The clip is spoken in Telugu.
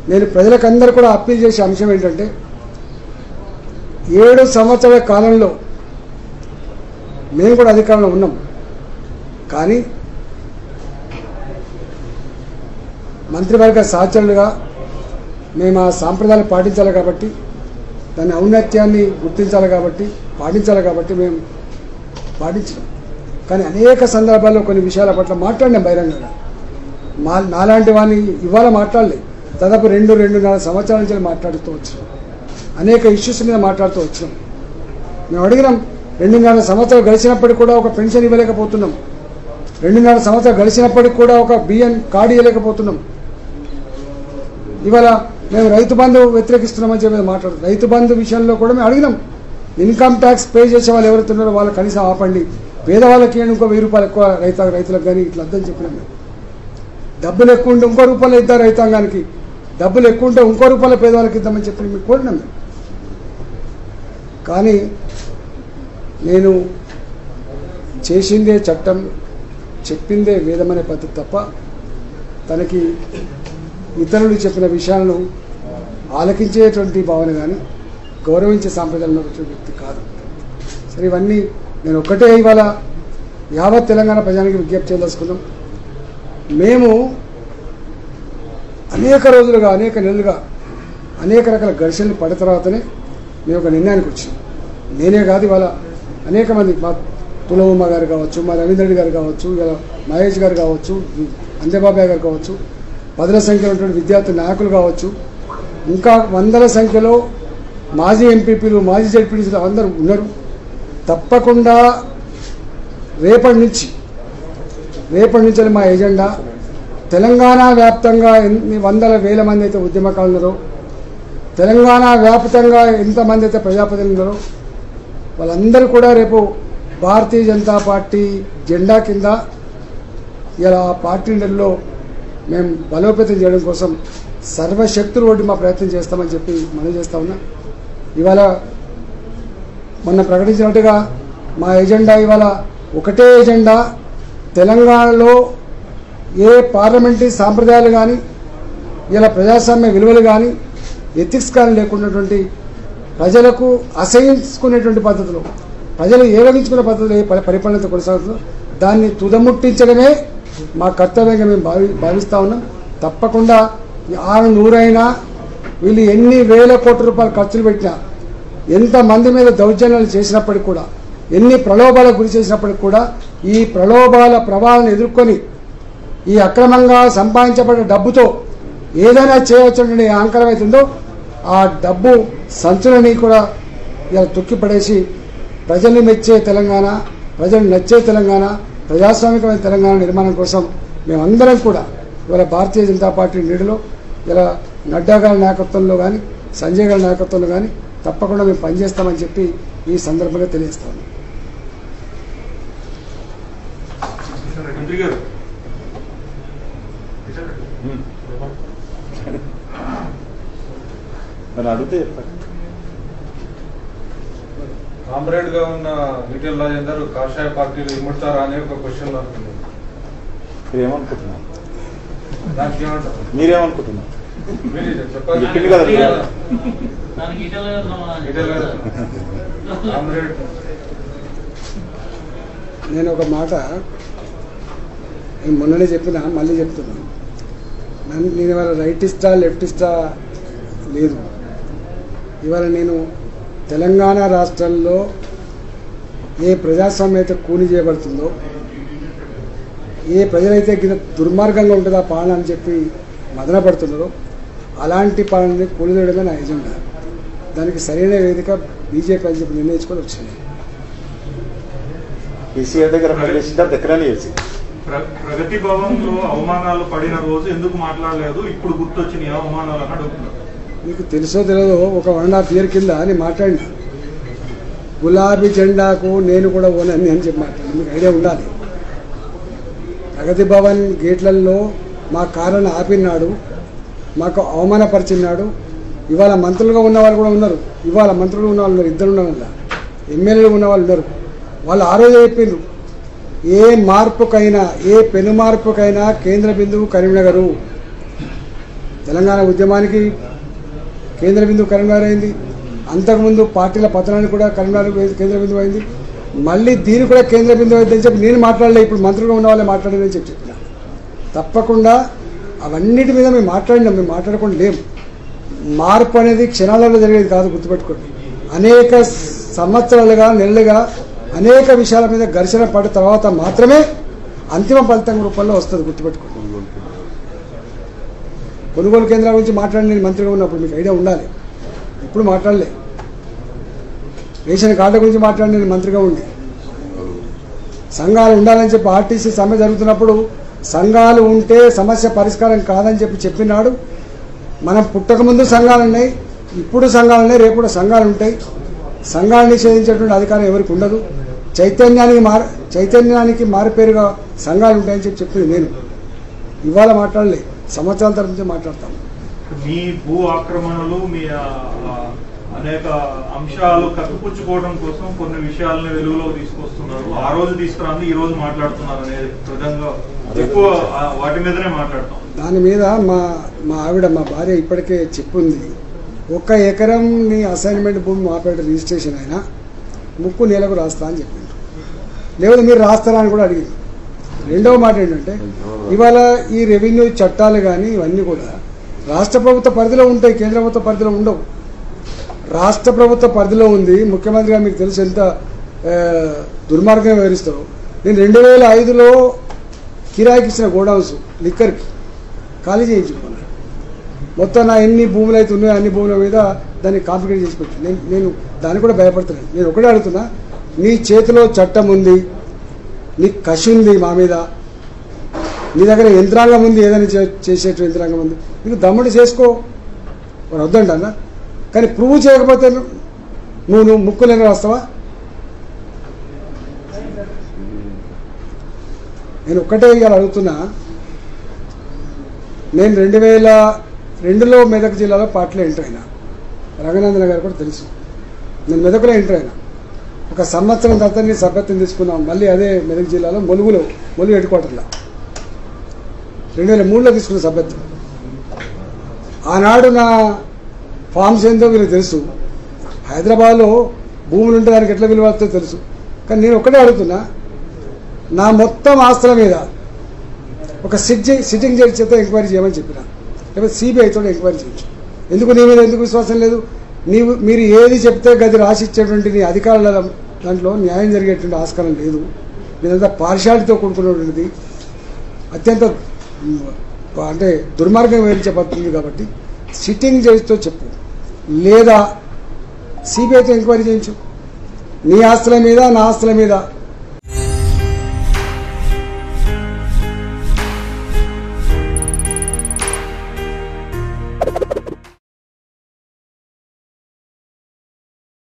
నేను ప్రజలకందరూ కూడా అప్పీల్ చేసే అంశం ఏంటంటే ఏడు సంవత్సరాల కాలంలో మేము కూడా అధికారంలో ఉన్నాం కానీ మంత్రివర్గ సహచరులుగా మేము ఆ సాంప్రదాయాలు పాటించాలి కాబట్టి దాని ఔన్నత్యాన్ని గుర్తించాలి కాబట్టి పాటించాలి కాబట్టి మేము పాటించినాం కానీ అనేక సందర్భాల్లో కొన్ని విషయాల పట్ల మాట్లాడినాం బహిరంగంగా మా నాలాంటి వాడిని ఇవాళ మాట్లాడలే దాదాపు రెండు రెండున్నర సంవత్సరాల నుంచి మాట్లాడుతూ వచ్చినాం అనేక ఇష్యూస్ మీద మాట్లాడుతూ వచ్చినాం మేము అడిగినాం రెండున్నర సంవత్సరాలు గడిచినప్పటికి కూడా ఒక పెన్షన్ ఇవ్వలేకపోతున్నాం రెండున్నర సంవత్సరాలు గడిచినప్పటికి కూడా ఒక బియ్యం కార్డు ఇవ్వలేకపోతున్నాం ఇవాళ మేము రైతు బంధు వ్యతిరేకిస్తున్నామని చెప్పి మాట్లాడు రైతు బంధు విషయంలో కూడా మేము అడిగినాం ఇన్కమ్ ట్యాక్స్ పే చేసే వాళ్ళు ఎవరైతే ఉన్నారో వాళ్ళు కనీసం ఆపండి పేదవాళ్ళకి ఇవ్వండి, ఇంకో వెయ్యి రూపాయలు ఎక్కువ రైతు రైతులకు కానీ ఇట్లా అర్థం చెప్పినాం మేము డబ్బులు ఎక్కువ ఉంటే ఇంకో రూపాయలు ఇద్దాం రైతాంగానికి డబ్బులు ఎక్కువ ఉంటే ఇంకో రూపాయలు పేదవాళ్ళకి ఇద్దామని చెప్పి మీకు కోరినాం మేము కానీ నేను చేసిందే చట్టం చెప్పిందే వేదమనే పద్ధతి తప్ప తనకి ఇతరులు చెప్పిన విషయాలను ఆలకించేటువంటి భావన కానీ గౌరవించే సాంప్రదాయాలు ఉన్నటువంటి వ్యక్తి కాదు సరే ఇవన్నీ నేను ఒక్కటే ఇవాళ యావత్ తెలంగాణ ప్రజానికి విజ్ఞప్తి చేయదలుచుకున్నాం మేము అనేక రోజులుగా అనేక నెలలుగా అనేక రకాల ఘర్షణలు పడిన తర్వాతనే మేము ఒక నిర్ణయానికి వచ్చాం నేనే కాదు ఇవాళ అనేక మంది మా తులవమ్మ గారు కావచ్చు మా రవీంద్ర రెడ్డి గారు కావచ్చు ఇలా మహేష్ గారు కావచ్చు అంజబాబాయ్ గారు కావచ్చు పదుల సంఖ్యలో ఉన్నటువంటి విద్యార్థి నాయకులు కావచ్చు ఇంకా వందల సంఖ్యలో మాజీ ఎంపీపీలు మాజీ జడ్పీటీసీలు అందరూ ఉన్నారు తప్పకుండా రేపటి నుంచి రేపటి నుంచి మా ఎజెండా తెలంగాణ వ్యాప్తంగా ఎన్ని వందల వేల మంది అయితే ఉద్యమకారులు ఉన్నారో తెలంగాణ వ్యాప్తంగా ఎంతమంది అయితే ప్రజాప్రతినిధులు ఉన్నారో వాళ్ళందరూ కూడా రేపు భారతీయ జనతా పార్టీ జెండా కింద ఇలా ఆ పార్టీ నెలలో మేము బలోపేతం చేయడం కోసం సర్వశక్తులు ఒడ్డి మా ప్రయత్నం చేస్తామని చెప్పి మనం చేస్తా ఉన్నా ఇవాళ మొన్న ప్రకటించినట్టుగా మా ఎజెండా ఇవాళ ఒకటే ఎజెండా తెలంగాణలో ఏ పార్లమెంటరీ సాంప్రదాయాలు కానీ ఇలా ప్రజాస్వామ్య విలువలు కానీ ఎథిక్స్ కానీ లేకున్నటువంటి ప్రజలకు అసహించుకునేటువంటి పద్ధతిలో ప్రజలు ఏవగించుకునే పద్ధతిలో ఏ పరి- పరిపాలన కొనసాగుతుందో దాన్ని తుదముట్టించడమే మా కర్తవ్యంగా మేము భావి భావిస్తూ ఉన్నాం తప్పకుండా ఈ ఆరు నూరైనా వీళ్ళు ఎన్ని వేల కోట్ల రూపాయలు ఖర్చులు పెట్టినా ఎంత మంది మీద దౌర్జన్యాలు చేసినప్పటికి కూడా ఎన్ని ప్రలోభాలకు గురి చేసినప్పటికి కూడా ఈ ప్రలోభాల ప్రభావాలను ఎదుర్కొని ఈ అక్రమంగా సంపాదించబడిన డబ్బుతో ఏదైనా చేయవచ్చుననే ఆంకరం అవుతుందో ఆ డబ్బు సంచులని కూడా ఇలా తొక్కిపడేసి ప్రజల్ని మెచ్చే తెలంగాణ ప్రజలు నచ్చే తెలంగాణ ప్రజాస్వామికమైన తెలంగాణ నిర్మాణం కోసం మేమందరం కూడా ఇవాళ భారతీయ జనతా పార్టీ నీడలో ఇలా నడ్డా గారి నాయకత్వంలో కానీ సంజయ్ గారి నాయకత్వంలో కానీ తప్పకుండా మేము పనిచేస్తామని చెప్పి ఈ సందర్భంగా తెలియజేస్తాను మంత్రి గారు నన్ను అడిగితే చెప్పండి కామ్రేడ్ గా ఉన్న ఈటెల రాజేందర్ కాషాయ పార్టీలు ఇమ్ముడతారా అనే ఒక క్వశ్చన్ వస్తుంది మీరు ఏమనుకుంటున్నారు దానికి ఏమంటారు మీరేమనుకుంటున్నారు మీరు చెప్పాలి చెప్పింది కదా మీరు. దానికి ఇటల ఈటెల గారు కామ్రేడ్ నేను ఒక మాట నేను మొన్ననే చెప్పిన మళ్ళీ చెప్తున్నాను నన్ను నేను ఇవాళ రైటిస్టా లెఫ్టిస్టా లేదు ఇవాళ నేను తెలంగాణ రాష్ట్రంలో ఏ ప్రజాస్వామ్యం అయితే కూని చేయబడుతుందో ఏ ప్రజలైతే గిన దుర్మార్గంగా ఉంటుందో ఆ పాలన అని చెప్పి మదన పడుతున్నారో అలాంటి పాలనని కూలిదేయడమే నా ఎజెండా దానికి సరైన వేదిక బీజేపీ అని చెప్పి నిర్ణయించుకొని వచ్చింది కేసీఆర్ దగ్గర పనిచేసిన తర్వాత ఎక్కడైనా చేసి ప్ర- ప్రగతి భవన్లో అవమానాలు పడిన రోజు ఎందుకు మాట్లాడలేదు ఇప్పుడు గుర్తొచ్చిన ఏ అవమానాలు అని అడుగుతున్నారు మీకు తెలుసో తెలియదో ఒక వన్ అండ్ హాఫ్ ఇయర్ కింద నేను మాట్లాడిన గులాబీ జెండాకు నేను కూడా ఓనని అని చెప్పి మాట్లాడాను మీకు ఐడియా ఉండాలి ప్రగతి భవన్ గేట్లలో మా కారును ఆపినాడు మాకు అవమానపరిచినాడు ఇవాళ మంత్రులుగా ఉన్న వాళ్ళు కూడా ఉన్నారు ఇవాళ మంత్రులు ఉన్న వాళ్ళు ఉన్నారు ఇద్దరు ఉన్నారు అందులో. ఎమ్మెల్యేలు ఉన్న వాళ్ళు ఉన్నారు వాళ్ళు ఆ రోజు చెప్పిండ్రు ఏ మార్పుకైనా ఏ పెను మార్పుకైనా కేంద్ర బిందువు కరీంనగరు తెలంగాణ ఉద్యమానికి కేంద్ర బిందువు కరీంనగర్ అయింది అంతకుముందు పార్టీల పతనానికి కూడా కరీంనగర్ వే- కేంద్ర బిందువు అయింది మళ్ళీ దీని కూడా కేంద్ర బిందువు అయిందని చెప్పి నేను మాట్లాడలే ఇప్పుడు మంత్రులుగా ఉన్న వాళ్ళే మాట్లాడారని చెప్పి చెప్పిన తప్పకుండా అవన్నిటి మీద మేము మాట్లాడినాం మేము మాట్లాడకుండా లేము మార్పు అనేది క్షణాలలో జరిగేది కాదు గుర్తుపెట్టుకోండి అనేక సంవత్సరాలుగా నెలలుగా అనేక విషయాల మీద ఘర్షణ పడిన తర్వాత మాత్రమే అంతిమ ఫలితం రూపంలో వస్తుంది గుర్తుపెట్టుకోండి కొనుగోలు కేంద్రాల గురించి మాట్లాడి నేను మంత్రిగా ఉన్నప్పుడు మీకు ఐడియా ఉండాలి ఇప్పుడు మాట్లాడలే రేషన్ కార్డుల గురించి మాట్లాడి నేను మంత్రిగా ఉండి సంఘాలు ఉండాలని చెప్పి ఆర్టీసీ సమ్మె జరుగుతున్నప్పుడు సంఘాలు ఉంటే సమస్య పరిష్కారం కాదని చెప్పి చెప్పినాడు మనం పుట్టకముందు సంఘాలు ఉన్నాయి ఇప్పుడు సంఘాలు ఉన్నాయి రేపు కూడా సంఘాలు ఉంటాయి సంఘాలు నిషేధించేటువంటి అధికారం ఎవరికి ఉండదు చైతన్యానికి మార్ చైతన్యానికి మారిపేరుగా సంఘాలు ఉంటాయని చెప్పి చెప్పింది నేను ఇవాళ మాట్లాడలే సంవత్సరాల తరపు నుంచి మాట్లాడతాను మీ భూ ఆక్రమణలు మీ ఆ, ఆ, అనేక అంశాలు కప్పిపుచ్చుకోవడం కోసం కొన్ని విషయాలని వెలుగులోకి తీసుకొస్తున్నారు ఆ రోజు తీసుకురాని ఈ రోజు మాట్లాడుతున్నారు అనేది విధంగా ఎక్కువ ఆ, వాటి మీదనే మాట్లాడతాం దాని మీద మా మా ఆవిడ మా భార్య ఇప్పటికే చెప్పింది ఒక్క ఎకరం నీ అసైన్మెంట్ భూమి మాపేట రిజిస్ట్రేషన్ అయినా ముక్కు నెలకు రాస్తా అని చెప్పింది లేదు మీరు రాస్తారా అని కూడా అడిగింది రెండవ మాట ఏంటంటే ఇవాళ ఈ రెవెన్యూ చట్టాలు కానీ ఇవన్నీ కూడా రాష్ట్ర ప్రభుత్వ పరిధిలో ఉంటాయి కేంద్ర ప్రభుత్వ పరిధిలో ఉండవు రాష్ట్ర ప్రభుత్వ పరిధిలో ఉంది ముఖ్యమంత్రిగా మీకు తెలుసు ఎంత ఆ, దుర్మార్గంగా వివరిస్తారో నేను రెండు వేల ఐదులో కిరాయికి ఇచ్చిన గోడౌన్స్ లిక్కర్కి ఖాళీ చేయించుకున్నాను మొత్తం నా ఎన్ని భూములు అయితే ఉన్నాయో అన్ని భూముల మీద దాన్ని కాంప్లికేట్ చేసి పెట్టి నేను నేను దాన్ని కూడా భయపడుతున్నాను నేను ఒకటే అడుగుతున్నా నీ చేతిలో చట్టం ఉంది నీకు కసి ఉంది మా మీద నీ దగ్గర యంత్రాంగం ఉంది ఏదైనా చే- చేసేట యంత్రాంగం ఉంది నీకు దమ్ముడు చేసుకో మరి వద్దంటన్నా కానీ ప్రూవ్ చేయకపోతే నువ్వు నువ్వు ముక్కులేని వస్తావా నేను ఒక్కటే ఇవాళ అడుగుతున్నా నేను రెండు వేల రెండులో మెదక్ జిల్లాలో పార్టీలో ఎంటర్ అయినా రఘునందన్ గారు కూడా తెలుసు నేను మెదకులో ఎంటర్ అయినా ఒక సంవత్సరం తర్వాత నేను సభ్యత్వం తీసుకున్నాం మళ్ళీ అదే మెదక్ జిల్లాలో ములుగులో ములుగు హెడ్ క్వార్టర్లో రెండు వేల మూడులో తీసుకున్న సభ్యత్వం ఆనాడు నా ఫామ్స్ ఏందో వీళ్ళకి తెలుసు హైదరాబాద్లో భూములు ఉంటే దానికి ఎట్లా విలువ వస్తుందో తెలుసు కానీ నేను ఒక్కటే అడుగుతున్నా నా మొత్తం ఆస్తుల మీద ఒక సిట్టింగ్ సిట్టింగ్ జడ్జి చేత ఎంక్వైరీ చేయమని చెప్పిన లేకపోతే సిబిఐ తోటి ఎంక్వైరీ చేయొచ్చు ఎందుకు నీ మీద ఎందుకు విశ్వాసం లేదు నీవు మీరు ఏది చెప్తే గది రాసి ఇచ్చేటువంటి నీ అధికారుల దాంట్లో న్యాయం జరిగేటువంటి ఆస్కారం లేదు మీదంతా పార్షాలిటీతో కూడుకున్నటువంటిది అత్యంత మ్, అంటే దుర్మార్గం వివరించే పడుతుంది కాబట్టి సిట్టింగ్ జడ్జితో చెప్పు లేదా సిబిఐతో ఎంక్వైరీ చేయించు నీ ఆస్తుల మీద నా ఆస్తుల మీద